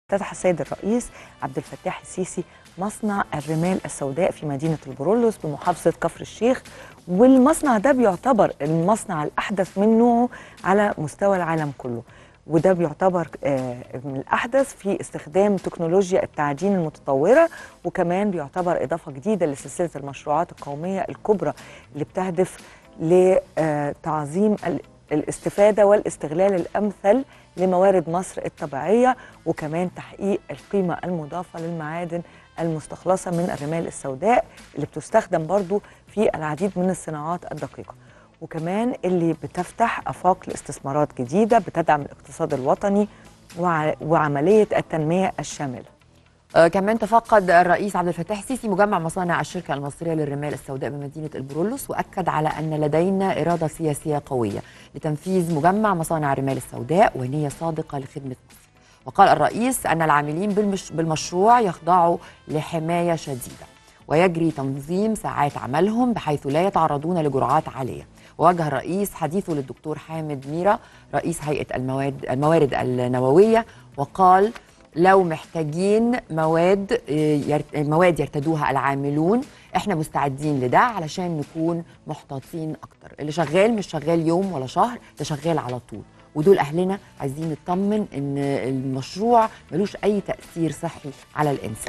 افتتح السيد الرئيس عبد الفتاح السيسي مصنع الرمال السوداء في مدينة البرولوس بمحافظة كفر الشيخ والمصنع ده بيعتبر المصنع الأحدث من نوعه على مستوى العالم كله وده بيعتبر آه، من الأحدث في استخدام تكنولوجيا التعدين المتطورة وكمان بيعتبر إضافة جديدة لسلسلة المشروعات القومية الكبرى اللي بتهدف لتعظيم ال- الاستفادة والاستغلال الأمثل لموارد مصر الطبيعية وكمان تحقيق القيمة المضافة للمعادن المستخلصة من الرمال السوداء اللي بتستخدم برضو في العديد من الصناعات الدقيقة وكمان اللي بتفتح آفاق لاستثمارات جديدة بتدعم الاقتصاد الوطني وع- وعملية التنمية الشاملة آه، كمان تفقد الرئيس عبد الفتاح السيسي مجمع مصانع الشركة المصرية للرمال السوداء بمدينة البرولوس وأكد على أن لدينا إرادة سياسية قوية لتنفيذ مجمع مصانع الرمال السوداء ونية صادقة لخدمة مصر وقال الرئيس أن العاملين بالمش بالمشروع يخضعوا لحماية شديدة ويجري تنظيم ساعات عملهم بحيث لا يتعرضون لجرعات عالية ووجه الرئيس حديثه للدكتور حامد ميرا رئيس هيئة المواد, الموارد النووية وقال لو محتاجين مواد آه، يرت- مواد يرتدوها العاملون احنا مستعدين لده علشان نكون محتاطين اكتر اللي شغال مش شغال يوم ولا شهر ده شغال على طول ودول اهلنا عايزين نطمن ان المشروع ملوش اي تاثير صحي على الانسان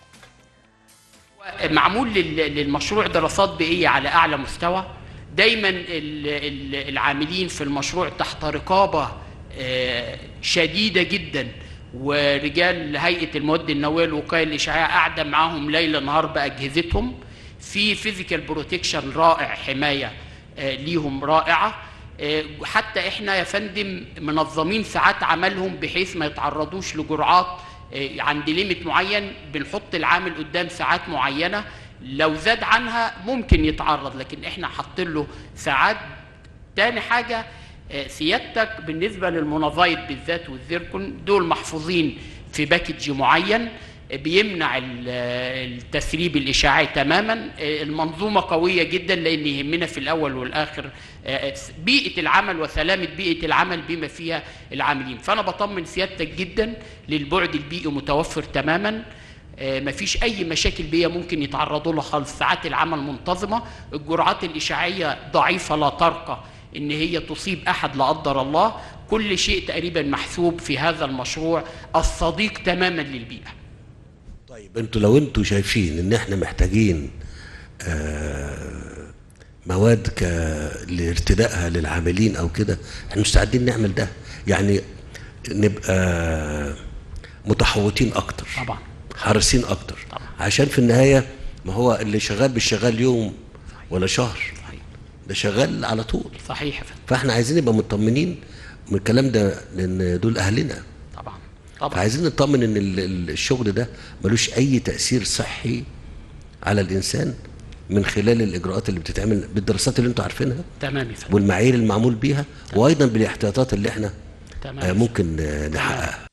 معمول لل- للمشروع دراسات بيئية على أعلى مستوى دايما ال- ال- العاملين في المشروع تحت رقابة آه، شديدة جدا ورجال هيئة المواد النووية الوقاية الإشعاعية قاعدة معاهم ليل نهار بأجهزتهم في فيزيكال بروتكشن رائع حماية آه، ليهم رائعة آه، حتى احنا يا فندم منظمين ساعات عملهم بحيث ما يتعرضوش لجرعات آه، عند ليميت معين بنحط العامل قدام ساعات معينه لو زاد عنها ممكن يتعرض لكن احنا حاطين له ساعات تاني حاجه آه، سيادتك بالنسبه للمونوفايت بالذات والزيركون دول محفوظين في باكج معين آه، بيمنع ال- آه، التسريب الاشعاعي تماما آه، المنظومه قويه جدا لان يهمنا في الاول والاخر آه، بيئه العمل وسلامه بيئه العمل بما فيها العاملين فانا بطمن سيادتك جدا للبعد البيئي متوفر تماما آه، مفيش اي مشاكل بيئيه ممكن يتعرضوا لها خالص ساعات العمل منتظمه الجرعات الاشعاعيه ضعيفه لا ترقى ان هي تصيب احد لا قدر الله كل شيء تقريبا محسوب في هذا المشروع الصديق تماما للبيئه طيب انتوا لو انتوا شايفين ان احنا محتاجين آه، مواد ك... لارتدائها للعاملين او كده احنا مستعدين نعمل ده يعني نبقى متحوطين اكتر طبعا حريصين اكتر طبعا. عشان في النهايه ما هو اللي شغال مش شغال يوم ولا شهر صحيح ده شغال على طول صحيح يا فندم فاحنا عايزين نبقى مطمنين من الكلام ده لان دول اهلنا طبعا طبعا فعايزين نطمن ان ال- ال- الشغل ده ملوش اي تاثير صحي على الانسان من خلال الاجراءات اللي بتتعمل بالدراسات اللي انتوا عارفينها تمام يا فندم والمعايير المعمول بيها وايضا بالاحتياطات اللي احنا تمام آه، يا فندم. ممكن آه، نحققها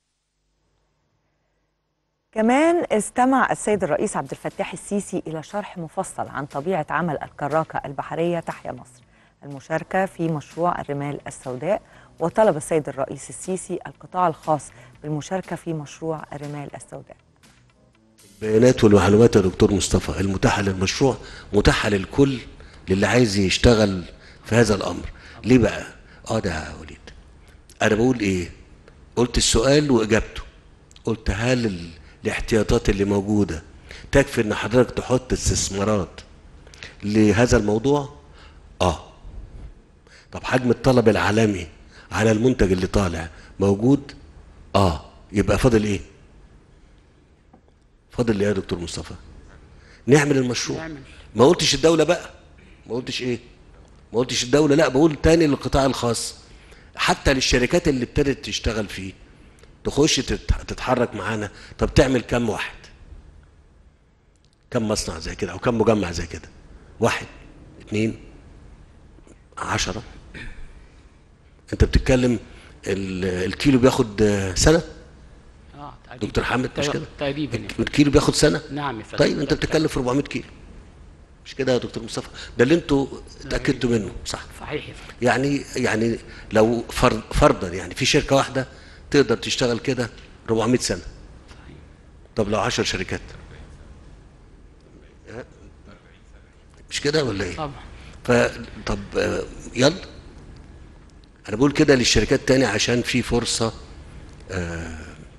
كمان استمع السيد الرئيس عبد الفتاح السيسي إلى شرح مفصل عن طبيعة عمل الكراكة البحرية تحيا مصر المشاركة في مشروع الرمال السوداء وطلب السيد الرئيس السيسي القطاع الخاص بالمشاركة في مشروع الرمال السوداء البيانات والمعلومات يا دكتور مصطفى المتاحه للمشروع متاحه للكل للي عايز يشتغل في هذا الامر ليه بقى اه ده يا وليد انا بقول ايه قلت السؤال واجابته قلت هل ال- الاحتياطات اللي موجوده تكفي ان حضرتك تحط استثمارات لهذا الموضوع اه طب حجم الطلب العالمي على المنتج اللي طالع موجود اه يبقى فاضل ايه فاضل ايه يا دكتور مصطفى نعمل المشروع نعمل. ما قلتش الدوله بقى ما قلتش ايه ما قلتش الدوله لا بقول تاني للقطاع الخاص حتى للشركات اللي ابتدت تشتغل فيه تخش تت- تتحرك معانا طب تعمل كم واحد كم مصنع زي كده او كم مجمع زي كده واحد اتنين عشرة انت بتتكلم ال- الكيلو بياخد آه، سنة اه تقريبا دكتور حامد مش كده تقريبا يا فندم. الكيلو بياخد سنة نعم يا فندم طيب انت بتتكلم في 400 كيلو مش كده يا دكتور مصطفى ده اللي انتوا اتاكدتوا منه صح صحيح يا فندم يعني يعني لو فرض فرضا يعني في شركه واحده تقدر تشتغل كده 400 سنه طب لو 10 شركات ها؟ مش كده ولا ايه طبعا ف طب آه، يلا انا بقول كده للشركات تاني عشان في فرصه آه،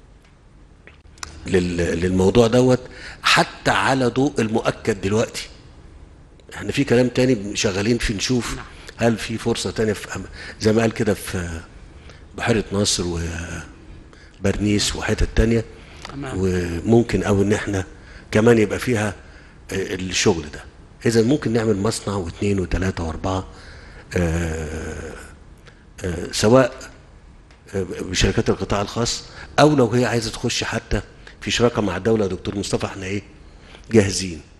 لل- للموضوع دوت حتى على ضوء المؤكد دلوقتي احنا في كلام تاني شغالين في نشوف هل في فرصه تانية في أم- زي ما قال كده في بحيره ناصر وبرنيس وحتت تانية تمام. وممكن او ان احنا كمان يبقى فيها آه، الشغل ده اذا ممكن نعمل مصنع واثنين وثلاثه واربعه آه، آه، سواء آه، بشركات القطاع الخاص او لو هي عايزه تخش حتى في شراكه مع الدوله يا دكتور مصطفى احنا ايه جاهزين